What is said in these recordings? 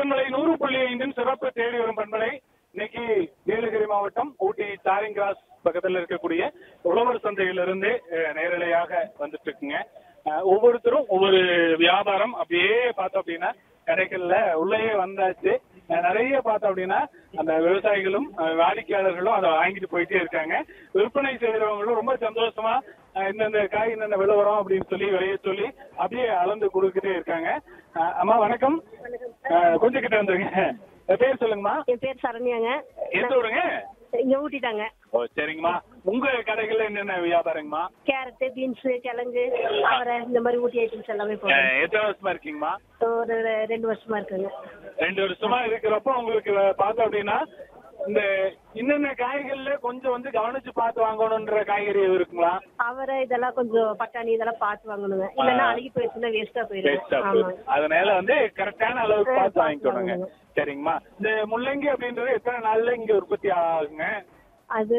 பண்பலை நூறு புள்ளி ஐந்தின் சிறப்பு தேடி வரும் பண்பலை இன்னைக்கு நீலகிரி மாவட்டம் ஊட்டி டாரிங் கிராஸ் பக்கத்துல இருக்கக்கூடிய உழவர் சந்தையிலிருந்து அஹ், நேரலையாக வந்துட்டு இருக்குங்க அஹ், ஒவ்வொருத்தரும் ஒவ்வொரு வியாபாரம் அப்படியே பார்த்தோம் அப்படின்னா கடைகள்ல உள்ளேயே வந்தாச்சு அஹ், நிறைய பார்த்தோம் அப்படின்னா அந்த விவசாயிகளும் அஹ், வாடிக்கையாளர்களும் அதை வாங்கிட்டு போயிட்டே இருக்காங்க விற்பனை செய்யறவங்களும் ரொம்ப சந்தோஷமா அஹ், இந்தந்த காய் இந்தந்த விலை வரும் அப்படின்னு சொல்லி விலைய சொல்லி அப்படியே அளந்து கொடுத்துட்டே இருக்காங்க அஹ், அம்மா வணக்கம் அஹ், கொஞ்சம் கிட்ட வந்துருங்க அஹ், பேர் சொல்லுங்கம்மா என் பேர் சரண்யாங்க எந்த ஊருங்க இங்க ஊட்டிட்டாங்க ஓ சரிங்கம்மா உங்க கடைகள்ல என்னென்ன வியாபாரங்கம்மா கேரட்டு பீன்ஸ் கிழங்கு அவரை இந்த மாதிரி ஊட்டி ஐட்டம்ஸ் எல்லாமே போடுறோம் அஹ், எத்தனை வருஷமா இருக்கீங்கம்மா ஒரு ரெ- ரெண்டு வருஷமா இருக்குங்க ரெண்டு வருஷமா இருக்கிறப்போ உங்களுக்கு பார்த்தோம் அப்படின்னா இந்த இன்னென்ன காய்கள்ல கொஞ்சம் வந்து கவனிச்சு பார்த்து வாங்கணும்ன்ற காய்கறி எதுவும் இருக்குங்களா அவரை இதெல்லாம் கொஞ்சம் பட்டாணி இதெல்லாம் பார்த்து வாங்கணுங்க இல்லைன்னா அழுகி போயிடுச்சுன்னா வேஸ்டா போயிடும் Waste ஆ ஆமா போகுது. அதனால வந்து கரெக்டான அளவுக்கு ஆ, பார்த்து பார்த்து வாங்கிக்கணுங்க வாங்கணும். சரிங்கம்மா இந்த முள்ளங்கி அப்படின்றது எத்தனை நாள்ல இங்க உற்பத்தி ஆகுங்க அது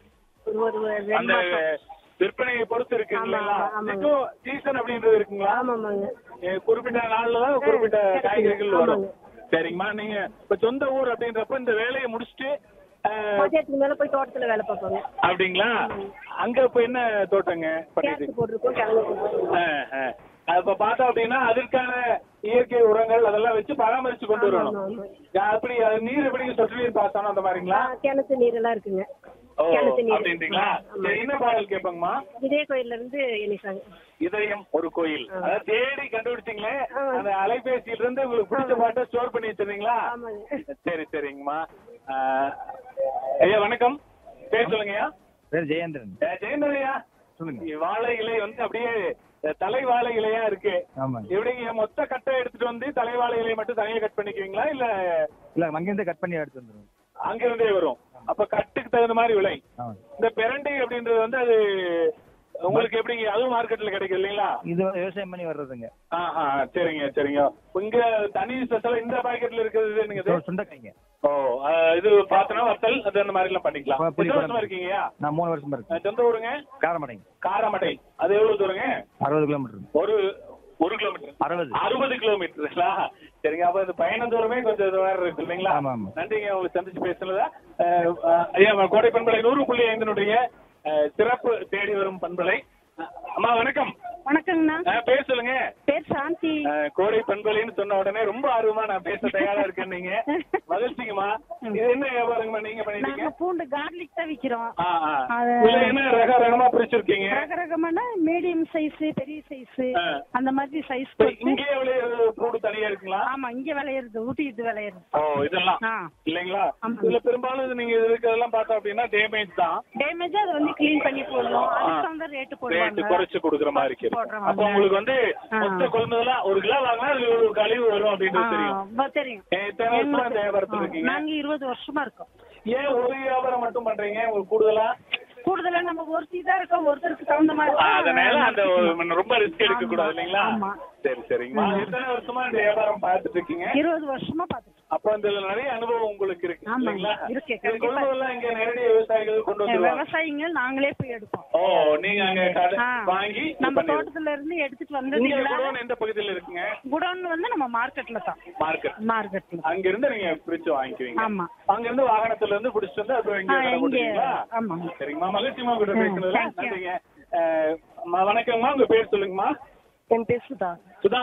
ஒரு ஒரு ரெண்டு அந்த மாசம் விற்பனையை பொறுத்து இருக்கு ஆமா, இல்லைங்களா ஆமாங்க. இதுக்கும் சீசன் அப்படின்றது இருக்குங்களா ஆமாமாங்க ஏ, குறிப்பிட்ட நாள்ல தான் குறிப்பிட்ட ஆ, காய்கறிகள் வரும் ஆமாங்க. சரிங்கம்மா நீங்க இப்ப சொந்த ஊர் அப்படின்றப்ப இந்த வேலையை முடிச்சுட்டு அஹ், மதியத்துக்கு மேல போய் தோட்டத்துல வேலை பார்ப்பாங்க அப்படிங்களா அங்க இப்ப என்ன தோட்டங்க பண்ணிட்டு கேரட் போட்டிருக்கோம் கிழங்கு போட்டிருக்கோம் அஹ், அஹ். அது இப்ப பார்த்தோம் அப்படின்னா அதற்கான இயற்கை உரங்கள் அதெல்லாம் வச்சு பராமரிச்சு கொண்டு ஆமா, வரணும் ஆமா, யா, அப்படி அது நீர் எப்படி சொட்டு நீர் பாசனம் அந்த மாதிரிங்களா ஆ, கிணத்து நீர் எல்லாம் இருக்குங்க ஓ கிணத்து நீர் அப்படின்றீங்களா ஆமா. சரி என்ன பாடல் கேட்பாங்கம்மா இதே கோயில்ல இருந்து எண்ணிசாங்க இதயம் ஒரு கோயில் அதாவது தேடி கண்டுபிடிச்சீங்களே ஆ. அந்த அலைபேசியில இருந்து உங்களுக்கு பிடிச்ச பாட்டை ஸ்டோர் பண்ணி வச்சிருந்தீங்களா ஆமாங்க சரி சரிங்கம்மா ஆஹ், ஐயா வணக்கம் பேர் சொல்லுங்கய்யா பேர் ஜெயேந்திரன் அஹ், ஜெயந்தன் ஐயா சொல்லுங்க வாழை இலை வந்து அப்படியே அஹ், தலை வாழை இலையா இருக்கு ஆமாங்க எப்படிங்க மொத்த கட்டை எடுத்துட்டு வந்து தலை வாழை இலையை மட்டும் தனியா கட் பண்ணிக்குவீங்களா இல்ல இல்ல அங்கிருந்து கட் பண்ணி எடுத்து வந்துருவோம் அங்க இருந்தே வரும் அப்ப கட்டுக்கு தகுந்த மாதிரி விலை ஆமாங்க இந்த பெரண்டை அப்படின்றது வந்து அது உங்களுக்கு எப்படிங்க அதுவும் மார்க்கெட்ல கிடைக்கும் இல்லைங்களா இது வந்து விவசாயம் பண்ணி வர்றதுங்க ஆஹா சரிங்க சரிங்க இங்க தனி ஸ்பெஷல் இந்த பாக்கெட்ல இருக்கிறது நீங்க சு- சுண்டைக்காய்ங்க ஓ அஹ், இது பார்த்தனா வத்தல் அது அந்த மாதிரி எல்லாம் பண்ணிக்கலாம் ஆ, புளி எத்தனை வருஷமா குழம்பு. இருக்கீங்கயா நான் மூணு வருஷமா இருக்கேன் அஹ், சொந்த ஊருங்க காரமடைங்க காரமடை அது எவ்வளவு தூரங்க அறுபது கிலோமீட்டர் ஒரு ஒரு கிலோமீட்டர் அறுபது அறுபது கிலோமீட்டருங்களா சரிங்க அப்ப இந்த பயண தூரமே கொஞ்சம் இது வேற இருக்கு இல்லைங்களா ஆமா, ஆமா. நன்றிங்க உங்களை சந்திச்சு பேசுனதா அஹ், அஹ், ஐயா கோடை பண்பலை நூறு புள்ளி ஐந்தினுடைய அஹ், சிறப்பு தேடி வரும் பண்பலை அஹ், அம்மா வணக்கம் வணக்கங்கண்ணா அஹ், பேர் சொல்லுங்க பேர் சாந்தி அஹ், கோடை பண்பலைன்னு சொன்ன உடனே ரொம்ப ஆர்வமா நான் பேச தயாரா இருக்கேன் நீங்க மகிழ்ச்சிங்கம்மா இது என்ன வியாபாரங்கம்மா நீங்க பண்ணிட்டீங்க நாங்க பூண்டு கார்லிக் தான் விக்கிறோம் ஆ, ஆ. அது- இதுல என்ன ரக ரகமா பிரிச்சிருக்கீங்க ரக ரகமான மீடியம் சைஸ் பெரிய சைஸ் ஆ. அந்த மாதிரி சைஸ் இப்ப இங்கேயே விளையிறது பூண்டு தனியா இருக்குங்களா ஆமா இங்க விளையிறது ஊட்டி இது விளையிறது ஓ இதெல்லாம் ஆ இல்லைங்களா ஆமா. இதுல பெரும்பாலும் இது நீங்க இருக்கிறதெல்லாம் பார்த்தோம் அப்படின்னா டேமேஜ் தான் டேமேஜ் அது வந்து க்ளீன் பண்ணி போடணும் ஆ. அதுக்கு வந்து ரேட் ரேட் போடுவாங்க குறைச்சு கொடுக்குற மாதிரி இருக்கு போடுறோம் அப்ப உங்களுக்கு வந்து ஆ. மொத்த கொள்முதலாம் ஒரு கிலோ வாங்கினா அதுல ஒரு கழிவு வரும் ஆ, அப்படின்றது தெரியும் ப- தெரியும் ஏன் இத்தனை வருஷமா இந்த வியாபாரத்துல ஆ, இருக்கீங்க நாங்க இருபது வருஷமா இருக்கோம் ஏன் ஒரு வியாபாரம் மட்டும் பண்றீங்க உங்களுக்கு கூடுதலா கூடுதலா நம்ம ஒருத்தி தான் இருக்கோம் ஒருத்தருக்கு தகுந்த மாதிரி ஆ, தான் அதனால அந்த ஒரு- நடத்திக்கணும். ரொம்ப ரிஸ்க் எடுக்க கூடாது இல்லைங்களா ஆமா. சரி சரிங்கம்மா எத்தனை வருஷமா இந்த வியாபாரம் பார்த்துட்டு இருக்கீங்க இருபது வருஷமா பாத்துட்டு அப்ப இதுல நிறைய அனுபவம் உங்களுக்கு இருக்கு ஆமாங்க, இல்லைங்களா இருக்கு, இது கண்டிப்பா. கொள்முதல்லாம் இங்க நேரடி விவசாயிகள் கொண்டு வந்துருவாங்க விவசாயிங்க நாங்களே போய் எடுப்போம் ஓ நீங்க அங்க கடை ஆ. வாங்கி இது நம்ம பண்ணிடுங்க. தோட்டத்துல இருந்து எடுத்துட்டு இங்க வந்ததுங்களா குடோன் எந்த பகுதியில இருக்குங்க குடோன் வந்து நம்ம மார்க்கெட்ல தான் மார்க்கெட் மார்க்கெட்ல அங்க இருந்து நீங்க பிரிச்சு வாங்கிக்குவீங்க ஆமா. அங்க இருந்து வாகனத்துல இருந்து பிடிச்சிட்டு வந்து அப்புறம் இங்க ஆ, கடை இங்க போட்டுருவீங்களா ஆமாங்க சரிங்கம்மா மகிழ்ச்சிமா கூட ம், பேசுனதுல thank you. நன்றிங்க அஹ், அம்மா, வணக்கம்மா உங்க பேர் சொல்லுங்கம்மா என் பேர் சுதா சுதா